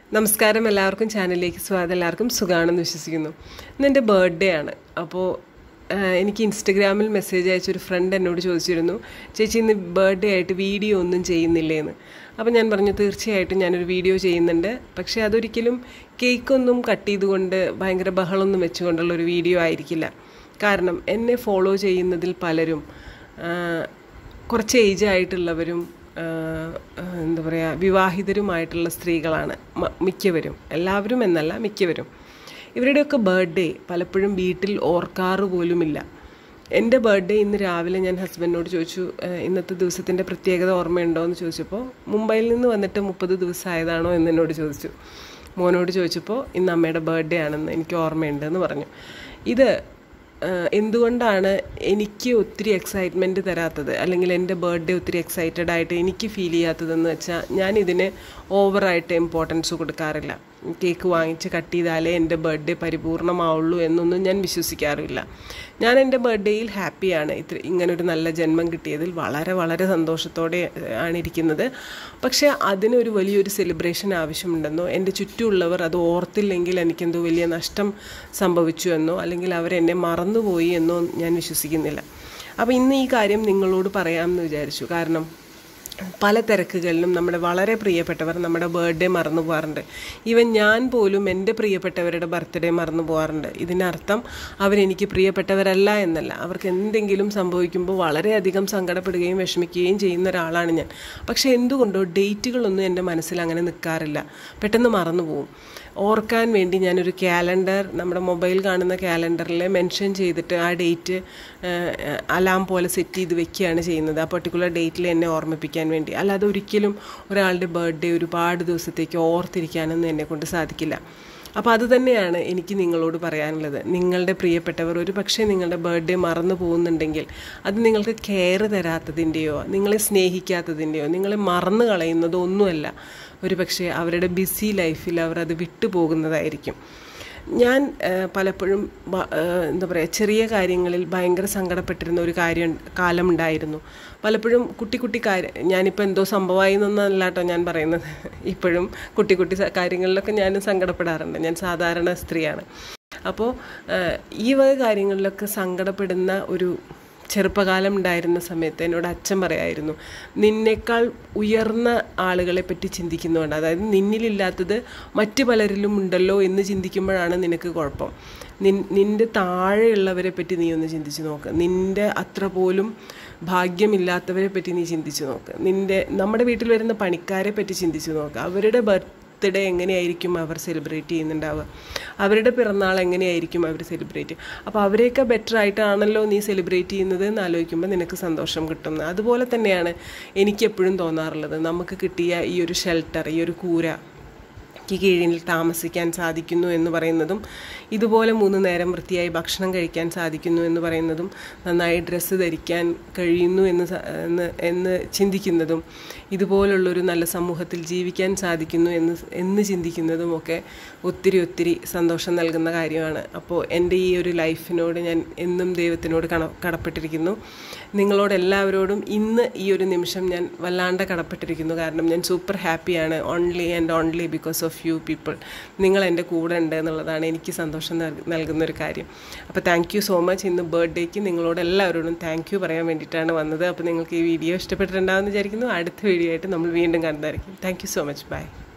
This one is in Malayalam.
നമസ്കാരം എല്ലാവർക്കും ചാനലിലേക്ക് സ്വാഗതം എല്ലാവർക്കും സുഖമാണെന്ന് വിശ്വസിക്കുന്നു ഇന്ന് എൻ്റെ ബർത്ത്ഡേ ആണ് അപ്പോൾ ആഹ്, എനിക്ക് ഇൻസ്റ്റഗ്രാമിൽ മെസ്സേജ് അയച്ചൊരു ഫ്രണ്ട് എന്നോട് ചോദിച്ചിരുന്നു ചേച്ചി ഇന്ന് ബർത്ത്ഡേ ആയിട്ട് വീഡിയോ ഒന്നും ചെയ്യുന്നില്ലേന്ന് അപ്പോൾ ഞാൻ പറഞ്ഞു തീർച്ചയായിട്ടും ഞാനൊരു വീഡിയോ ചെയ്യുന്നുണ്ട് പക്ഷേ അതൊരിക്കലും കേക്കൊന്നും കട്ട് ചെയ്തുകൊണ്ട് ഭയങ്കര ബഹളമൊന്നും വെച്ചുകൊണ്ടുള്ള ഒരു വീഡിയോ ആയിരിക്കില്ല കാരണം എന്നെ ഫോളോ ചെയ്യുന്നതിൽ പലരും ആഹ്, കുറച്ച് ഏജ് ആയിട്ടുള്ളവരും ആഹ്, ആഹ്, എന്താ പറയുക വിവാഹിതരുമായിട്ടുള്ള സ്ത്രീകളാണ് മ- മിക്കവരും എല്ലാവരും എന്നല്ല മിക്കവരും ഇവരുടെയൊക്കെ ബർത്ത്ഡേ പലപ്പോഴും വീട്ടിൽ ഓർക്കാറ് പോലുമില്ല എൻ്റെ ബർത്ത്ഡേ ഇന്ന് രാവിലെ ഞാൻ ഹസ്ബൻഡിനോട് ചോദിച്ചു "ഏഹ്, ഇന്നത്തെ ദിവസത്തിൻ്റെ പ്രത്യേകത ഓർമ്മയുണ്ടോ എന്ന് ചോദിച്ചപ്പോൾ മുംബൈയിൽ നിന്ന് വന്നിട്ട് മുപ്പത് ദിവസമായതാണോ എന്ന് എന്നോട് ചോദിച്ചു മോനോട് ചോദിച്ചപ്പോൾ ഇന്ന് അമ്മയുടെ ബർത്ത്ഡേ ആണെന്ന് എനിക്ക് ഓർമ്മയുണ്ട് എന്ന് പറഞ്ഞു ഇത് ആഹ് എന്തുകൊണ്ടാണ് എനിക്ക് ഒത്തിരി എക്സൈറ്റ്മെൻറ്റ് തരാത്തത് അല്ലെങ്കിൽ എൻ്റെ ബർത്ത്ഡേ ഒത്തിരി എക്സൈറ്റഡ് ആയിട്ട് എനിക്ക് ഫീൽ ചെയ്യാത്തതെന്ന് വെച്ചാൽ ഞാൻ ഇതിന് ഓവറായിട്ട് ഇമ്പോർട്ടൻസ് കൊടുക്കാറില്ല കേക്ക് വാങ്ങിച്ച് കട്ട് ചെയ്താലേ എൻ്റെ ബർത്ത്ഡേ പരിപൂർണമാവുള്ളൂ എന്നൊന്നും ഞാൻ വിശ്വസിക്കാറില്ല ഞാൻ എൻ്റെ ബർത്ത്ഡേയിൽ ഹാപ്പിയാണ് ഇത്ര ഇങ്ങനൊരു നല്ല ജന്മം കിട്ടിയതിൽ വളരെ വളരെ സന്തോഷത്തോടെ ഏഹ്, ആണ് ഇരിക്കുന്നത് പക്ഷേ അതിനൊരു വലിയൊരു സെലിബ്രേഷൻ ആവശ്യമുണ്ടെന്നോ എൻ്റെ ചുറ്റുമുള്ളവർ അത് ഓർത്തില്ലെങ്കിൽ എനിക്കെന്തോ വലിയ നഷ്ടം സംഭവിച്ചു എന്നോ അല്ലെങ്കിൽ അവരെന്നെ മറന്നുപോയി എന്നോ ഞാൻ വിശ്വസിക്കുന്നില്ല അപ്പോൾ ഇന്ന് ഈ കാര്യം നിങ്ങളോട് പറയാമെന്ന് വിചാരിച്ചു കാരണം പല തിരക്കുകളിലും നമ്മുടെ വളരെ പ്രിയപ്പെട്ടവർ നമ്മുടെ ബർത്ത്ഡേ മറന്നു പോകാറുണ്ട് ഈവൻ ഞാൻ പോലും എൻ്റെ പ്രിയപ്പെട്ടവരുടെ ബർത്ത്ഡേ മറന്നു പോകാറുണ്ട് ഇതിനർത്ഥം അവരെനിക്ക് പ്രിയപ്പെട്ടവരല്ല എന്നല്ല അവർക്ക് എന്തെങ്കിലും സംഭവിക്കുമ്പോൾ വളരെയധികം സങ്കടപ്പെടുകയും വിഷമിക്കുകയും ചെയ്യുന്ന ഒരാളാണ് ഞാൻ പക്ഷേ എന്തുകൊണ്ടോ ഡേറ്റുകളൊന്നും എൻ്റെ മനസ്സിൽ അങ്ങനെ നിൽക്കാറില്ല പെട്ടെന്ന് മറന്നു പോകും ഓർക്കാൻ വേണ്ടി ഞാനൊരു ക്യാലണ്ടർ നമ്മുടെ മൊബൈൽ കാണുന്ന ക്യാലണ്ടറിൽ മെൻഷൻ ചെയ്തിട്ട് ആ ഡേറ്റ് അലാം പോലെ സെറ്റ് ചെയ്ത് വെക്കുകയാണ് ചെയ്യുന്നത് ആ പെർട്ടിക്കുലർ ഡേറ്റിൽ എന്നെ ഓർമ്മിപ്പിക്കാൻ വേണ്ടി അല്ലാതെ ഒരിക്കലും ഒരാളുടെ ബർത്ത്ഡേ ഒരുപാട് ദിവസത്തേക്ക് ഓർത്തിരിക്കാനൊന്നും എന്നെ കൊണ്ട് സാധിക്കില്ല അപ്പോൾ അത് തന്നെയാണ് എനിക്ക് നിങ്ങളോട് പറയാനുള്ളത് നിങ്ങളുടെ പ്രിയപ്പെട്ടവർ ഒരു പക്ഷേ നിങ്ങളുടെ ബർത്ത്ഡേ മറന്നു പോകുന്നുണ്ടെങ്കിൽ അത് നിങ്ങൾക്ക് കെയർ തരാത്തതിൻ്റെയോ നിങ്ങളെ സ്നേഹിക്കാത്തതിൻ്റെയോ നിങ്ങളെ മറന്നു കളയുന്നതോ ഒന്നുമല്ല ഒരു പക്ഷേ അവരുടെ ബിസി ലൈഫിൽ അവർ അത് വിട്ടുപോകുന്നതായിരിക്കും ഞാൻ ആ, പലപ്പോഴും ബ- ആ, എന്താ പറയുക ചെറിയ കാര്യങ്ങളിൽ ഭയങ്കര സങ്കടപ്പെട്ടിരുന്ന ഒരു കാര്യം കാലം ഉണ്ടായിരുന്നു പലപ്പോഴും കുട്ടി കുട്ടി കാര്യം ഞാനിപ്പോൾ എന്തോ സംഭവമായി എന്നല്ല കേട്ടോ ഞാൻ പറയുന്നത് ഇപ്പോഴും കുട്ടി കുട്ടി സ- കാര്യങ്ങളിലൊക്കെ ഞാൻ സങ്കടപ്പെടാറുണ്ട് ഞാൻ സാധാരണ സ്ത്രീയാണ് അപ്പോൾ ഈ വക കാര്യങ്ങളിലൊക്കെ സങ്കടപ്പെടുന്ന ഒരു ചെറുപ്പകാലം ഉണ്ടായിരുന്ന സമയത്ത് എന്നോട് അച്ഛൻ പറയായിരുന്നു നിന്നേക്കാൾ ഉയർന്ന ആളുകളെ പറ്റി ചിന്തിക്കുന്നുണ്ട് അതായത് നിന്നിലില്ലാത്തത് മറ്റു പലരിലും ഉണ്ടല്ലോ എന്ന് ചിന്തിക്കുമ്പോഴാണ് നിനക്ക് കുഴപ്പം നിൻ നിൻ്റെ താഴെയുള്ളവരെ പറ്റി നീ ഒന്ന് ചിന്തിച്ച് നോക്ക് നിൻ്റെ അത്ര പോലും ഭാഗ്യമില്ലാത്തവരെ പറ്റി നീ ചിന്തിച്ച് നോക്ക് നിൻ്റെ നമ്മുടെ വീട്ടിൽ വരുന്ന പണിക്കാരെ പറ്റി ചിന്തിച്ച് നോക്ക് അവരുടെ ബർത്ത്ഡേ എങ്ങനെയായിരിക്കും അവർ സെലിബ്രേറ്റ് ചെയ്യുന്നുണ്ടാവുക അവരുടെ പിറന്നാൾ എങ്ങനെയായിരിക്കും അവർ സെലിബ്രേറ്റ് അപ്പോൾ അവരെയൊക്കെ ബെറ്റർ ആയിട്ടാണല്ലോ നീ സെലിബ്രേറ്റ് ചെയ്യുന്നത് എന്ന് ആലോചിക്കുമ്പോൾ നിനക്ക് സന്തോഷം കിട്ടുന്നത് അതുപോലെ തന്നെയാണ് എനിക്കെപ്പോഴും തോന്നാറുള്ളത് നമുക്ക് കിട്ടിയ ഈ ഒരു ഷെൽട്ടർ ഈ ഒരു കൂര ക്ക് കീഴിൽ താമസിക്കാൻ സാധിക്കുന്നു എന്ന് പറയുന്നതും ഇതുപോലെ മൂന്ന് നേരം വൃത്തിയായി ഭക്ഷണം കഴിക്കാൻ സാധിക്കുന്നു എന്ന് പറയുന്നതും നന്നായി ഡ്രസ്സ് ധരിക്കാൻ കഴിയുന്നു എന്ന് സ- എന്ന് എന്ന് ചിന്തിക്കുന്നതും ഇതുപോലുള്ളൊരു നല്ല സമൂഹത്തിൽ ജീവിക്കാൻ സാധിക്കുന്നു എന്ന് സ്- എന്ന് ചിന്തിക്കുന്നതും ഒക്കെ ഒത്തിരി ഒത്തിരി സന്തോഷം നൽകുന്ന കാര്യമാണ് അപ്പോൾ എൻ്റെ ഈ ഒരു ലൈഫിനോട് ഞാൻ എന്നും ദൈവത്തിനോട് കണ കടപ്പെട്ടിരിക്കുന്നു നിങ്ങളോട് എല്ലാവരോടും ഇന്ന് ഈ ഒരു നിമിഷം ഞാൻ വല്ലാണ്ട് കടപ്പെട്ടിരിക്കുന്നു കാരണം ഞാൻ സൂപ്പർ ഹാപ്പിയാണ് only and only because of you people നിങ്ങൾ എൻ്റെ കൂടെ ഉണ്ട് എന്നുള്ളതാണ് എനിക്ക് സന്തോഷം നൽക- നൽകുന്ന ഒരു കാര്യം അപ്പോൾ താങ്ക് യു സോ മച്ച് ഇന്ന് ബർത്ത്ഡേക്ക് നിങ്ങളോട് എല്ലാവരോടും താങ്ക് യു പറയാൻ വേണ്ടിയിട്ടാണ് വന്നത് അപ്പോൾ നിങ്ങൾക്ക് ഈ വീഡിയോ ഇഷ്ടപ്പെട്ടിട്ടുണ്ടാകുമെന്ന് വിചാരിക്കുന്നു അടുത്ത വീഡിയോ ആയിട്ട് നമ്മൾ വീണ്ടും കണ്ടായിരിക്കും thank you so much by